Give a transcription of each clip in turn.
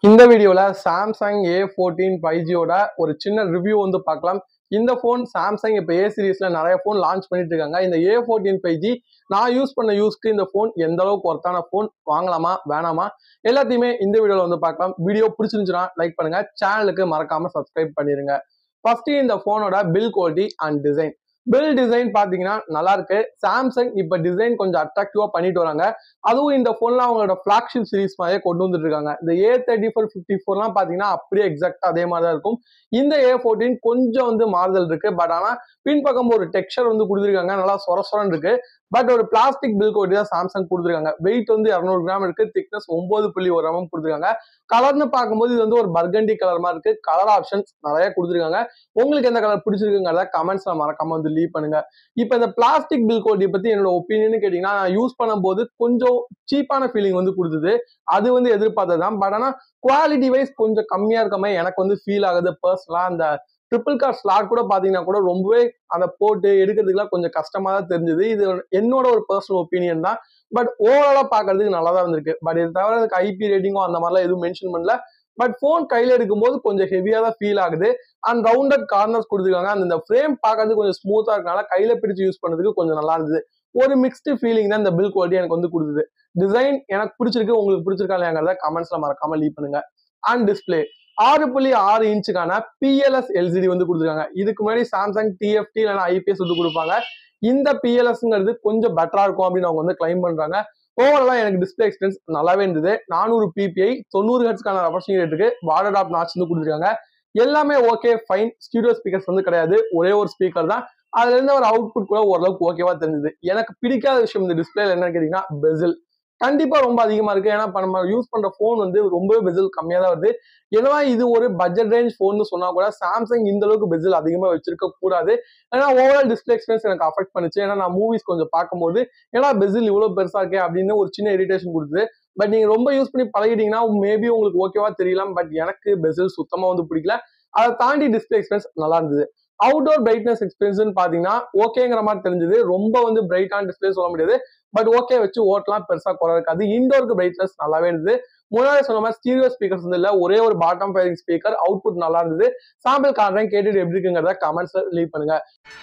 இந்த வீடியோல Samsung A fourteen five ஜியோட ஒரு சின்ன ரிவ்யூ வந்து பார்க்கலாம் இந்த ஃபோன் சாம்சங் இப்போ ஏ சீரீஸ்ல நிறைய ஃபோன் லான்ச் பண்ணிட்டு இருக்காங்க இந்த ஏ ஃபோர்டீன் ஃபைவ் ஜி நான் யூஸ் பண்ண யூஸ்க்கு இந்த ஃபோன் எந்த அளவுக்கு ஒர்த்தான ஃபோன் வாங்கலாமா வேணாமா எல்லாத்தையுமே இந்த வீடியோல வந்து பார்க்கலாம் வீடியோ பிடிச்சிருந்துச்சுன்னா லைக் பண்ணுங்க சேனலுக்கு மறக்காம சப்ஸ்கிரைப் பண்ணிருங்க ஃபர்ஸ்ட் இந்த ஃபோனோட build quality and design build design பாத்தீங்கன்னா நல்லா இருக்கு சாம்சங் இப்ப டிசைன் கொஞ்சம் அட்ராக்டிவா பண்ணிட்டு வராங்க அதுவும் இந்த போன்ல அவங்களோட ஃபிளாக்ஷிப் சீரிஸ் மாதிரியே கொண்டு வந்துட்டு இருக்காங்க இந்த ஏ தேர்ட்டி ஃபோர் ஃபிஃப்டி ஃபோர்லாம் பாத்தீங்கன்னா அப்படியே எக்ஸாக்டா அதே மாதிரி தான் இருக்கும் இந்த ஏ ஃபோர்டீன் கொஞ்சம் வந்து மாறுதல் இருக்கு பட் ஆனா பின்பக்கம் ஒரு டெக்ஸ்சர் வந்து கொடுத்துருக்காங்க நல்லா சொர சொரன்னு இருக்கு பட் ஒரு பிளாஸ்டிக் பில் கோட்டி தான் சாம்சங் கொடுத்துருக்காங்க வெயிட் வந்து இரநூறு கிராம் இருக்கு திக்னஸ் ஒன்பது புள்ளி ஒரு எம்எம் கொடுத்துருக்காங்க கலர்னு பார்க்கும்போது இது வந்து ஒரு பர்கண்டி கலர் மாதிரி இருக்கு கலர் ஆப்ஷன்ஸ் நிறைய கொடுத்துருக்காங்க உங்களுக்கு எந்த கலர் பிடிச்சிருக்குங்கிறத கமெண்ட்ஸ்ல மறக்காம வந்து லீவ் பண்ணுங்க இப்போ இந்த பிளாஸ்டிக் பில் கோட்டி பத்தி என்னோட ஒப்பீனியன் கேட்டீங்கன்னா நான் யூஸ் பண்ணும்போது கொஞ்சம் சீப்பான ஃபீலிங் வந்து கொடுத்தது அது வந்து எதிர்பார்த்தது தான் பட் ஆனா குவாலிட்டி வைஸ் கொஞ்சம் கம்மியா இருக்க மாதிரி எனக்கு வந்து ஃபீல் ஆகுது பர்சனலா அந்த ட்ரிபிள் கார் ஸ்லாட் கூட பாத்தீங்கன்னா கூட ரொம்பவே அந்த போட்டு எடுக்கிறதுக்குலாம் கொஞ்சம் கஷ்டமா தான் தெரிஞ்சது இது என்னோட ஒரு பர்சனல் ஒப்பீனியன் தான் பட் ஓவராலா பாக்குறதுக்கு நல்லா தான் இருந்திருக்கு பட் இது தவிர அதுக்கு ஐபி ரேட்டிங்கோ அந்த மாதிரிலாம் எதுவும் மென்ஷன் பண்ணல பட் ஃபோன் கையில எடுக்கும்போது கொஞ்சம் ஹெவியா தான் ஃபீல் ஆகுது அண்ட் ரவுண்டட் கார்னர்ஸ் கொடுத்துருக்காங்க அந்த இந்த ஃப்ரேம் பார்க்கறது கொஞ்சம் ஸ்மூத்தா இருக்கனால கையில பிடிச்சு யூஸ் பண்ணதுக்கு கொஞ்சம் நல்லா இருந்தது ஒரு மிக்ஸ்டு ஃபீலிங் தான் இந்த பில் குவாலிட்டி எனக்கு வந்து கொடுத்தது டிசைன் எனக்கு பிடிச்சிருக்கு உங்களுக்கு பிடிச்சிருக்கா இல்லையாங்கிறத கமெண்ட்ஸ்ல மறக்காம லீவ் பண்ணுங்க அண்ட் டிஸ்பிளே ஆறு புள்ளி ஆறு இன்ச்சுக்கான பிஎல்எஸ் எல்சிடி வந்து கொடுத்துருக்காங்க இதுக்கு முன்னாடி சாம்சங் டிஎஃப்டி இல்லைன்னா ஐபிஎஸ் வந்து கொடுப்பாங்க இந்த பிஎல்எஸ்ங்கிறது கொஞ்சம் பெட்டரா இருக்கும் அப்படின்னு அவங்க வந்து கிளைம் பண்றாங்க ஓவராலா எனக்கு டிஸ்பிளே எக்ஸ்பீரியன்ஸ் நல்லாவே இருந்தது நானூறு பிபிஐ தொண்ணூறு ஹெட்ஸ்க்கான ரெஃப்ரெஷிங் ரேட்டுக்கு வாட்டர் டாப் நாச் வந்து கொடுத்துருக்காங்க எல்லாமே ஓகே ஃபைன் ஸ்டூடியோ ஸ்பீக்கர்ஸ் வந்து கிடையாது ஒரே ஒரு ஸ்பீக்கர் தான் அதுல இருந்து ஒரு அவுட்புட் கூட ஓரளவுக்கு ஓகேவா தெரிஞ்சது எனக்கு பிடிக்காத விஷயம் இந்த டிஸ்பிளேல என்னன்னு கேட்டீங்கன்னா பெசில் கண்டிப்பா ரொம்ப அதிகமா இருக்கு ஏன்னா இப்ப நம்ம யூஸ் பண்ற போன் வந்து ரொம்பவே பெசில் கம்மியா தான் வருது ஏன்னா இது ஒரு பட்ஜெட் ரேஞ்ச் போன் சொன்னா கூட சாம்சங் இந்த அளவுக்கு பெசில் அதிகமா வச்சிருக்க கூடாது ஏன்னா ஓவரால் டிஸ்பிளே எக்ஸ்பீரியன்ஸ் எனக்கு அஃபெக்ட் பண்ணுச்சு ஏன்னா நான் மூவிஸ் கொஞ்சம் பார்க்கும்போது ஏன்னா பெசில் இவ்வளவு பெருசா இருக்கே அப்படின்னு ஒரு சின்ன இரிட்டேஷன் கொடுத்தது பட் நீங்க ரொம்ப யூஸ் பண்ணி பழகிட்டீங்கன்னா மேபி உங்களுக்கு ஓகேவா தெரியலாம் பட் எனக்கு பெசில் சுத்தமா வந்து பிடிக்கல அதை தாண்டி டிஸ்பிளே எக்ஸ்பீரியன்ஸ் நல்லா இருந்தது அவுட்டோர் பிரைட்னஸ் எக்ஸ்பீரியன்ஸ் பாத்தீங்கன்னா ஓகேங்கிற மாதிரி தெரிஞ்சது ரொம்ப வந்து பிரைட்டான டிஸ்பிளே சொல்ல முடியாது பட் ஓகே வச்சு ஓட்டலாம் பெருசா குறை இருக்காது இண்டோருக்கு பிரைட்னஸ் நல்லாவே இருந்தது முன்னாடி சொன்ன மாதிரி ஸ்டீரியோ ஸ்பீக்கர்ஸ் வந்து இல்ல ஒரே ஒரு பாட்டம் ஃபயரிங் ஸ்பீக்கர் அவுட்புட் நல்லா இருந்தது சாம்பிள் காட்டுறேன் கேட்டுட்டு எப்படி இருக்குங்கிறத கமெண்ட்ஸ்ல லீவ் பண்ணுங்க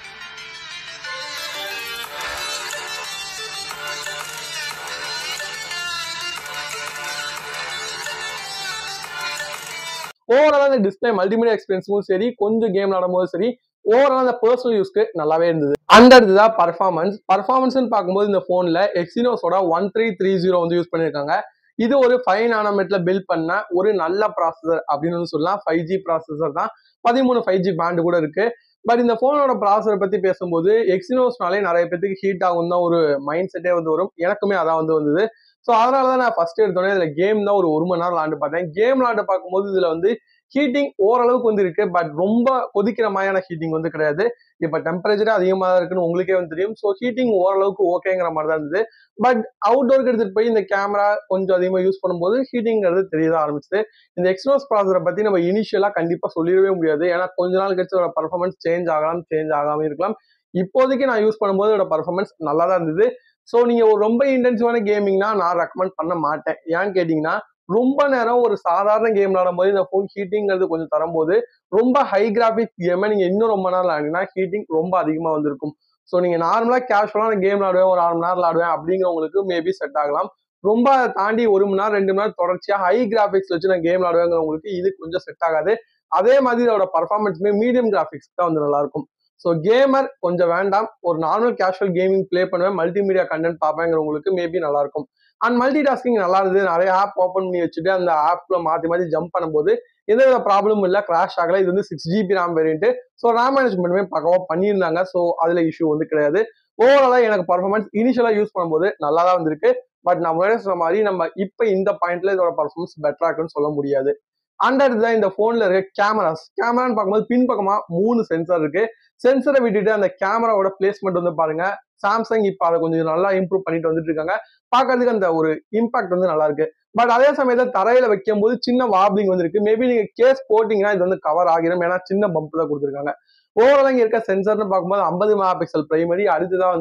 ஓவரால் அந்த டிஸ்பிளே மல்டிமீடியா எக்ஸ்பீரியன்ஸும் சரி கொஞ்சம் கேம் விளாடும் சரி ஓவரால் அந்த பர்சனல் யூஸ்க்கு நல்லாவே இருந்தது அந்த தான் பர்ஃபார்மன்ஸ் பர்ஃபார்மன்ஸ்னு பார்க்கும்போது இந்த ஃபோனில் எக்ஸினோஸோட ஒன் த்ரீ த்ரீ ஜீரோ வந்து யூஸ் பண்ணியிருக்காங்க இது ஒரு ஃபைவ் நானோமீட்டர்ல பில்ட் பண்ண ஒரு நல்ல ப்ராசஸர் அப்படின்னு வந்து சொல்லலாம் ஃபைவ் ஜி ப்ராசஸர் தான் பதிமூணு ஃபைவ் ஜி பேண்ட் கூட இருக்கு பட் இந்த ஃபோனோட ப்ராசஸர் பத்தி பேசும்போது எக்ஸினோஸ்னாலே நிறைய பேத்துக்கு ஹீட் ஆகும் தான் ஒரு மைண்ட் செட்டே வந்து வரும் எனக்குமே அதான் வந்து வந்தது ஸோ அதனால தான் நான் ஃபர்ஸ்ட் எடுத்தோடனே இதுல கேம் தான் ஒரு ஒரு மணி நேரம் விளாண்டு பார்த்தேன் கேம் விளாண்டு பார்க்கும்போது இதுல வந்து ஹீட்டிங் ஓரளவுக்கு வந்து இருக்கு பட் ரொம்ப கொதிக்கிற மாதிரியான ஹீட்டிங் வந்து கிடையாது இப்ப டெம்பரேச்சரே அதிகமாக தான் இருக்குன்னு உங்களுக்கே வந்து தெரியும் ஸோ ஹீட்டிங் ஓரளவுக்கு ஓகேங்கிற மாதிரி தான் இருந்தது பட் அவுட்டோருக்கு எடுத்துட்டு போய் இந்த கேமரா கொஞ்சம் அதிகமாக யூஸ் பண்ணும்போது ஹீட்டிங்கிறது தெரிய ஆரம்பிச்சது இந்த எக்ஸ்னோஸ் ப்ராசரை பத்தி நம்ம இனிஷியலா கண்டிப்பா சொல்லிடவே முடியாது ஏன்னா கொஞ்ச நாள் கழிச்சு அதோட பர்ஃபார்மன்ஸ் சேஞ்ச் ஆகலாம் சேஞ்ச் ஆகாம இருக்கலாம் இப்போதைக்கு நான் யூஸ் பண்ணும்போது அதோட பர்ஃபார்மன்ஸ் நல்லா தான் இருந்தது ஸோ நீங்க ஒரு ரொம்ப இன்டென்சிவான கேமிங்னா நான் ரெக்கமெண்ட் பண்ண மாட்டேன் ஏன்னு கேட்டீங்கன்னா ரொம்ப நேரம் ஒரு சாதாரண கேம் விளாடும் போது இந்த ஃபோன் ஹீட்டிங்கிறது கொஞ்சம் தரும்போது ரொம்ப ஹை கிராஃபிக்ஸ் கேமை நீங்க இன்னும் ரொம்ப நேரம் விளாடினா ஹீட்டிங் ரொம்ப அதிகமா வந்திருக்கும் ஸோ நீங்க நார்மலா கேஷுவலான கேம் விளாடுவேன் ஒரு அரை மணி நேரம் விளாடுவேன் அப்படிங்கிறவங்களுக்கு மேபி செட் ஆகலாம் ரொம்ப அதை தாண்டி ஒரு மணி நேரம் ரெண்டு மணி நேரம் தொடர்ச்சியா ஹை கிராஃபிக்ஸ் வச்சு நான் கேம் விளாடுவேங்கிறவங்களுக்கு இது கொஞ்சம் செட் ஆகாது அதே மாதிரி இதோட பர்ஃபார்மன்ஸுமே மீடியம் கிராஃபிக்ஸ் தான் வந்து நல்லா இருக்கும் ஸோ கேமர் கொஞ்சம் வேண்டாம் ஒரு நார்மல் கேஷுவல் கேமிங் ப்ளே பண்ணுவேன் மல்டிமீடியா கண்டென்ட் பார்ப்பேங்கிறவங்களுக்கு மேபி நல்லா இருக்கும் அண்ட் மல்டி டாஸ்கிங் நல்லா இருந்தது நிறைய ஆப் ஓப்பன் பண்ணி வச்சுட்டு அந்த ஆப்ல மாத்தி மாத்தி ஜம்ப் பண்ணும்போது எந்த வித ப்ராப்ளமும் இல்லை கிராஷ் ஆகல இது வந்து six GB RAM variant so RAM மேனேஜ்மெண்ட்டுமே பக்கவா பண்ணியிருந்தாங்க ஸோ அதுல இஷ்யூ வந்து கிடையாது ஓவராலா எனக்கு பர்ஃபார்மன்ஸ் இனிஷியலா யூஸ் பண்ணும்போது நல்லா தான் வந்திருக்கு பட் நான் முன்னாடி சொன்ன மாதிரி நம்ம இப்போ இந்த பாயிண்ட்ல இதோட பர்ஃபார்மன்ஸ் பெட்டரா இருக்குன்னு சொல்ல முடியாது அண்டர் தான் இந்த போன்ல இருக்க கேமராஸ் கேமரான்னு பார்க்கும்போது பின்பக்கமா மூணு சென்சார் இருக்கு சென்சரை விட்டுட்டு அந்த கேமராவோட பிளேஸ்மெண்ட் வந்து பாருங்க சாம்சங் இப்போ அதை கொஞ்சம் நல்லா இம்ப்ரூவ் பண்ணிட்டு வந்துட்டு இருக்காங்க பார்க்கறதுக்கு அந்த ஒரு இம்பாக்ட் வந்து நல்லா இருக்கு பட் அதே சமயத்தில் தரையில வைக்கும் போது சின்ன வாப்லிங் வந்து இருக்கு மேபி நீங்க கேஸ் போட்டீங்கன்னா இது வந்து கவர் ஆகிரும் ஏன்னா சின்ன பம்ப் தான் கொடுத்துருக்காங்க ஓவரால் இங்க இருக்க சென்சர்னு பார்க்கும்போது ஐம்பது மெகா பிக்சல் பிரைமரி அடுத்ததான் வந்து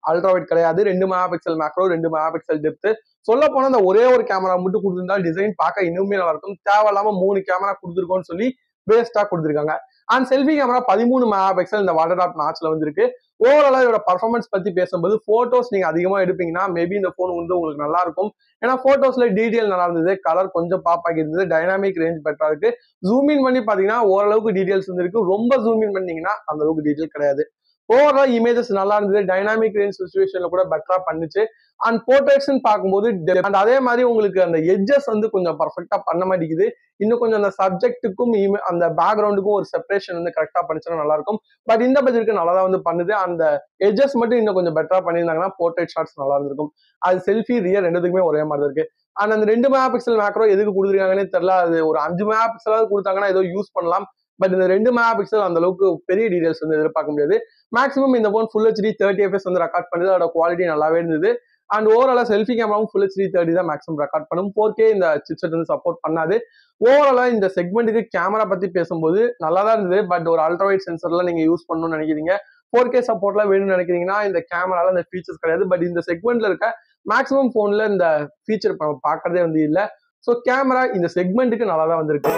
அல்ட்ராவைட் கிடையாது ரெண்டு மெகா பிக்சல் மேக்ரோ ரெண்டு மெகா பிக்சல் டெப்த் சொல்ல போனா அந்த ஒரே ஒரு கேமரா மட்டும் கொடுத்திருந்தா டிசைன் பார்க்க இன்னுமே நல்லா இருக்கும் தேவையில்லாம மூணு கேமரா கொடுத்துருக்கோம்னு சொல்லி வேஸ்டா கொடுத்துருக்காங்க அண்ட் செல்ஃபி கேமரா பதிமூணு மெகா பிக்சல் இந்த வாட்டர் டாப் நாச்ல வந்திருக்கு ஓவராலா இதோட பர்ஃபார்மன்ஸ் பத்தி பேசும்போது போட்டோஸ் நீங்க அதிகமா எடுப்பீங்கன்னா மேபி இந்த போன் வந்து உங்களுக்கு நல்லா இருக்கும் ஏன்னா போட்டோஸ்ல டீடைல் நல்லா இருந்தது கலர் கொஞ்சம் பாப்பாக்கி இருந்தது டைனாமிக் ரேஞ்ச் பெட்டரா இருக்கு ஜூம் இன் பண்ணி பாத்தீங்கன்னா ஓரளவுக்கு டீடைல்ஸ் வந்துருக்கு ரொம்ப ஜூம் இன் பண்ணீங்கன்னா அந்த அளவுக்கு டீடைல் கிடையாது ஓவரால் இமேஜஸ் நல்லா இருந்தது டைனாமிக் ரேஞ்ச் சுச்சுவேஷன்ல கூட பெட்டரா பண்ணுச்சு அண்ட் போர்ட்ரேட்ஸ் பார்க்கும்போது அண்ட் அதே மாதிரி உங்களுக்கு அந்த எட்ஜஸ் வந்து கொஞ்சம் பர்ஃபெக்டா பண்ண மாட்டேங்குது இன்னும் கொஞ்சம் அந்த சப்ஜெக்ட்டுக்கும் அந்த பேக்ரவுண்டுக்கும் ஒரு செப்பரேஷன் வந்து கரெக்டா பண்ணிச்சுன்னா நல்லா இருக்கும் பட் இந்த பட்ஜெட்டுக்கு நல்லா தான் வந்து பண்ணுது அந்த எட்ஜஸ் மட்டும் இன்னும் கொஞ்சம் பெட்டரா பண்ணியிருந்தாங்கன்னா போர்ட்ரேட் ஷாட்ஸ் நல்லா இருந்திருக்கும் அது செல்ஃபி ரியல் ரெண்டுத்துக்குமே ஒரே மாதிரி தான் இருக்கு அண்ட் அந்த ரெண்டு மெகா பிக்சல் மேக்ரோ எதுக்கு கொடுத்துருக்காங்கன்னே தெரியல அது ஒரு அஞ்சு மெகா பிக்சலாவது கொடுத்தாங்கன்னா ஏதோ யூஸ் பண்ணலாம் பட் இந்த ரெண்டு மெகா பிக்சல் அந்த அளவுக்கு பெரிய டீடைல்ஸ் வந்து எதிர்பார்க்க முடியாது மேக்ஸிமம் இந்த phone full HD thirty FPS வந்து ரெக்கார்ட் பண்ணுது அதோட குவாலிட்டி நல்லாவே இருந்தது அண்ட் ஓவராலா செல்ஃபி கேமராவும் ஃபுல் ஹெச்டி தேர்ட்டி தான் மேக்ஸிமம் ரெக்கார்ட் பண்ணும் ஃபோர் கே இந்த சிப்செட் வந்து சப்போர்ட் பண்ணாது ஓவராலா இந்த செக்மெண்ட்டுக்கு கேமரா பத்தி பேசும்போது நல்லா தான் இருந்தது பட் ஒரு அல்ட்ராவைட் சென்சர்லாம் நீங்க யூஸ் பண்ணணும்னு நினைக்கிறீங்க ஃபோர் கே சப்போர்ட்லாம் வேணும்னு நினைக்கிறீங்கன்னா இந்த கேமரால இந்த ஃபீச்சர்ஸ் கிடையாது பட் இந்த செக்மெண்ட்ல இருக்க மேக்ஸிமம் போன்ல இந்த ஃபீச்சர் பார்க்கறதே வந்து இல்லை ஸோ கேமரா இந்த செக்மெண்ட்டுக்கு நல்லா தான் வந்திருக்கு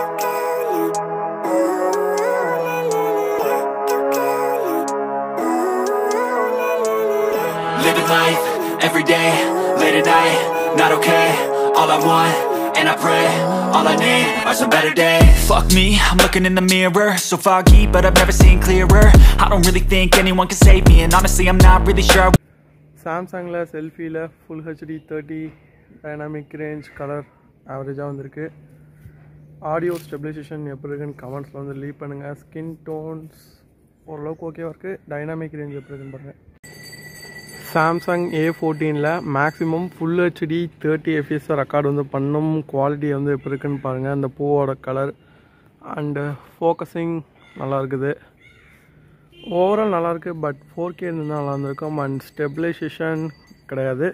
Living life, every day, late at night, not okay All I want, and I pray, all I need are some better days Fuck me, I'm looking in the mirror So foggy, but I've never seen clearer I don't really think anyone can save me And honestly, I'm not really sure சாம்சங்கில் செல்ஃபியில் full HD thirty dynamic range colour ஆவரேஜாக வந்திருக்கு audio stabilisation எப்படி இருக்குன்னு கமெண்ட்ஸில் வந்து leave பண்ணுங்கள் skin don'ts ஓரளவுக்கு ஓகேவா இருக்குது டைனாமிக் ரேஞ்ச் எப்படி இருக்குன்னு பாருங்கள் சாம்சங் ஏ ஃபோர்டீனில் maximum full HD thirty FPS record வந்து பண்ணும் குவாலிட்டி வந்து எப்படி இருக்குன்னு பாருங்கள் அந்த பூவோட கலர் அண்டு ஃபோக்கஸிங் நல்லா இருக்குது ஓவரால் நல்லாயிருக்கு பட் ஃபோர் கே இருந்தால் நல்லா இருந்திருக்கும் அண்ட் ஸ்டெபிலைசேஷன் கிடையாது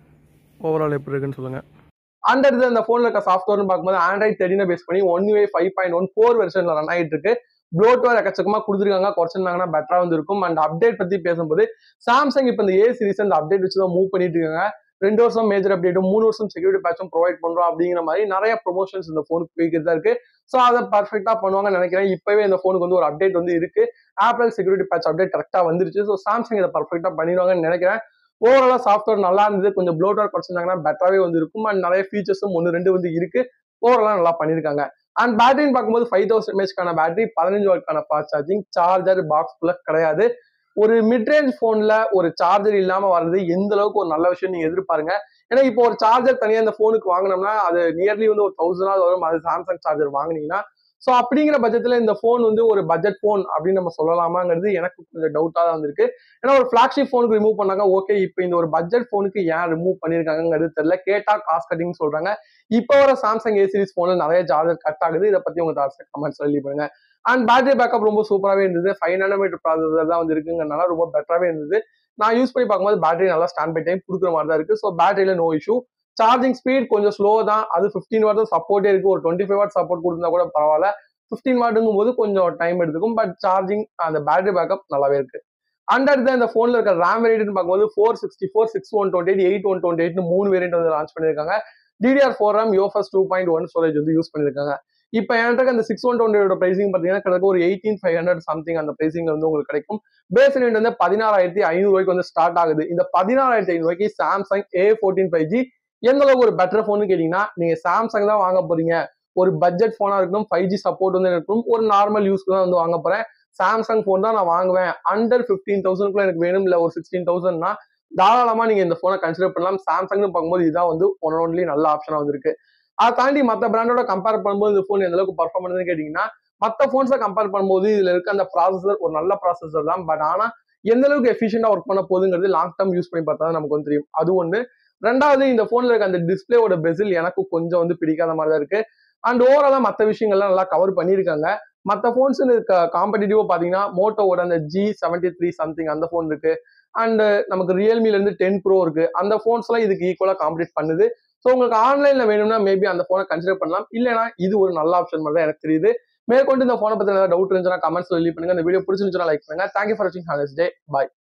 ஓவரால் எப்படி இருக்குன்னு சொல்லுங்கள் அண்ட் அடுத்து அந்த ஃபோனில் இருக்க சாஃப்ட்வேர்னு பார்க்கும்போது ஆண்ட்ராய்ட் தேர்ட்டினை பேஸ் பண்ணி one UI five point one four வெர்ஷனில் ரன் ஆகிட்டு இருக்கு ப்ளோட்வேர் எக்கச்சக்கமாக கொடுத்துருக்காங்க குறைச்சிருந்தாங்கன்னா பெட்டராக வந்து இருக்கும் அண்ட் அப்டேட் பற்றி பேசும்போது சாம்சங் இப்போ இந்த ஏ சீரிஸ் அந்த அப்டேட் வச்சு தான் மூவ் பண்ணிட்டு இருக்காங்க ரெண்டு வருஷம் மேஜர் அப்டேட்டும் மூணு வருஷம் செக்யூரிட்டி பேட்சும் ப்ரொவைட் பண்றோம் அப்படிங்கிற மாதிரி நிறைய ப்ரொமோஷன்ஸ் இந்த ஃபோனுக்கு போய்கிட்டு தான் இருக்கு ஸோ அதை பர்ஃபெக்டா பண்ணுவாங்கன்னு நினைக்கிறேன் இப்பவே இந்த ஃபோனுக்கு வந்து ஒரு அப்டேட் வந்து இருக்கு ஆப்பிள் செக்யூரிட்டி பேட்ச் அப்டேட் கரெக்டா வந்துருச்சு ஸோ சாம்சங் இதை பர்ஃபெக்டா பண்ணிடுவாங்கன்னு நினைக்கிறேன் ஓவராலா சாஃப்ட்வேர் நல்லா இருந்தது கொஞ்சம் ப்ளோட்வேர் குறைச்சிருந்தாங்கன்னா பெட்டராகவே வந்து இருக்கும் அண்ட் நிறைய ஃபீச்சர்ஸும் ஒன்று ரெண்டு வந்து இருக்கு ஓவராலா நல்லா பண்ணியிருக்காங்க அண்ட் பேட்டரின்னு பார்க்கும்போது ஃபைவ் தௌசண்ட் எம்ஏஹ்க்கான பேட்டரி பதினஞ்சு வாட்க்கான ஃபாஸ்ட் சார்ஜிங் சார்ஜர் பாக்ஸ்குள்ள கிடையாது ஒரு மிட்ரேஞ்ச் போன்ல ஒரு சார்ஜர் இல்லாம வர்றது எந்த அளவுக்கு ஒரு நல்ல விஷயம் நீங்க எதிர்பாருங்க ஏன்னா இப்போ ஒரு சார்ஜர் தனியா இந்த போனுக்கு வாங்கினோம்னா அது நியர்லி வந்து ஒரு தௌசண்ட் வரும் அது சாம்சங் சார்ஜர் வாங்கினீங்கன்னா ஸோ அப்படிங்கிற பட்சத்துல இந்த ஃபோன் வந்து ஒரு பட்ஜெட் ஃபோன் அப்படின்னு நம்ம சொல்லலாமாங்கிறது எனக்கு கொஞ்சம் டவுட்டா தான் வந்திருக்கு ஏன்னா ஒரு ஃபிளாக்ஷிப் ஃபோனுக்கு ரிமூவ் பண்ணாங்க ஓகே இப்போ இந்த ஒரு பட்ஜெட் ஃபோனுக்கு ஏன் ரிமூவ் பண்ணிருக்காங்கிறது தெரியல கேட்டா காஸ்ட் கட்டிங் சொல்றாங்க இப்போ வர சாம்சங் ஏ சீரிஸ் ஃபோனில் நிறைய சார்ஜர் கட் ஆகுது இதை பத்தி உங்க தாட்ஸ் கமெண்ட்ஸ் ரெடி பண்ணுங்க அண்ட் பேட்டரி பேக்கப் ரொம்ப சூப்பராகவே இருந்தது ஃபைவ் நானோமீட்டர் ப்ராசஸர் தான் வந்து இருக்குங்கிறனால ரொம்ப பெட்டராகவே இருந்தது நான் யூஸ் பண்ணி பார்க்கும்போது பேட்டரி நல்லா ஸ்டாண்ட் பை டைம் கொடுக்குற மாதிரி தான் இருக்கு ஸோ பேட்டரியில நோ இஷ்யூ சார்ஜிங் ஸ்பீட் கொஞ்சம் ஸ்லோ தான் அது ஃபிஃப்டீன் வாட் சப்போர்ட்டே இருக்கு ஒரு டுவெண்ட்டி ஃபைவ் வாட் சப்போர்ட் கொடுத்தா கூட பரவாயில்ல ஃபிஃப்டீன் வாட்டுங்கும் போது கொஞ்சம் டைம் எடுத்துக்கும் பட் சார்ஜிங் அந்த பேட்டரி பேக்கப் நல்லாவே இருக்கு அண்ட் அடுத்து இந்த ஃபோனில் இருக்க ரேம் வேரியன்ட் பார்க்கும்போது four sixty four six one twenty eight eight one twenty eight மூணு வேரியன்ட் வந்து லான்ச் பண்ணியிருக்காங்க DDR four RAM UFS two point one storage வந்து யூஸ் பண்ணியிருக்காங்க இப்போ என்கிட்ட அந்த சிக்ஸ் ஒன் டுவெண்ட்டியோட பிரைசிங் பார்த்தீங்கன்னா கிட்டத்தட்ட ஒரு எயிட்டீன் ஃபைவ் ஹண்ட்ரட் சம்திங் அந்த பிரைசிங் வந்து உங்களுக்கு கிடைக்கும் பேஸ் ரேட் வந்து பதினாறாயிரத்தி ஐநூறு ரூபாய்க்கு வந்து ஸ்டார்ட் ஆகுது இந்த பதினாறாயிரத்தி ஐநூறு ரூபாய்க்கு Samsung A fourteen five G எந்த அளவுக்கு ஒரு பெட்டர் ஃபோன் கேட்டீங்கன்னா நீங்க சாம்சங் தான் வாங்க போறீங்க ஒரு பட்ஜெட் ஃபோனா இருக்கணும் ஃபைவ் ஜி சப்போர்ட் வந்து இருக்கணும் ஒரு நார்மல் யூஸ்க்கு தான் வந்து வாங்க போறேன் சாம்சங் ஃபோன் தான் நான் வாங்குவேன் அண்டர் ஃபிஃப்டீன் தௌசண்ட்குள்ள எனக்கு வேணும் இல்லை ஒரு சிக்ஸ்டீன் தௌசண்ட்னா தாராளமா நீங்க இந்த போனை கன்சிடர் பண்ணலாம் சாம்சங்னு பார்க்கும்போது இதுதான் வந்து ஒன் ஒன்லி நல்ல ஆப்ஷனா வந்திருக்கு அதை தாண்டி மற்ற பிராண்டோட கம்பேர் பண்ணும்போது இந்த ஃபோன் எந்த அளவுக்கு பர்ஃபார்ம் பண்ணுதுன்னு கேட்டீங்கன்னா மற்ற ஃபோன்ஸை கம்பேர் பண்ணும்போது இதுல இருக்க அந்த ப்ராசஸர் ஒரு நல்ல ப்ராசஸர் தான் பட் ஆனா எந்த அளவுக்கு எஃபிஷியண்டா ஒர்க் பண்ண போகுதுங்கிறது லாங் டேர்ம் யூஸ் பண்ணி பார்த்தா தான் நமக்கு வந்து தெரியும் அது ஒன்று ரெண்டாவது இந்த போன்ல இருக்க அந்த டிஸ்பிளேவோட பெசில் எனக்கு கொஞ்சம் வந்து பிடிக்காத மாதிரி தான் இருக்கு அண்ட் ஓவராலா மற்ற விஷயங்கள்லாம் நல்லா கவர் பண்ணியிருக்காங்க மற்ற ஃபோன்ஸ் காம்படிட்டிவா பாத்தீங்கன்னா மோட்டோவோட அந்த ஜி செவன்டி த்ரீ சம்திங் அந்த ஃபோன் இருக்கு அண்ட் நமக்கு ரியல்மில இருந்து டென் ப்ரோ இருக்கு அந்த ஃபோன்ஸ் எல்லாம் இதுக்கு ஈக்குவலா காம்படிட் பண்ணுது ஸோ உங்களுக்கு ஆன்லைன்ல வேணும்னா மேபி அந்த ஃபோனை கன்சிடர் பண்ணலாம் இல்லைனா இது ஒரு நல்ல ஆப்ஷன் மாதிரி தான் எனக்கு தெரியுது மேற்கொண்டு இந்த ஃபோனை பத்தி ஏதாவது டவுட் இருந்துச்சுன்னா கமெண்ட்ஸ்ல லீவ் பண்ணுங்க இந்த வீடியோ பிடிச்சிருந்துச்சுன்னா லைக் பண்ணுங்க தேங்க்யூ ஃபார் வாட்சிங் ஹானஸ் டே பாய்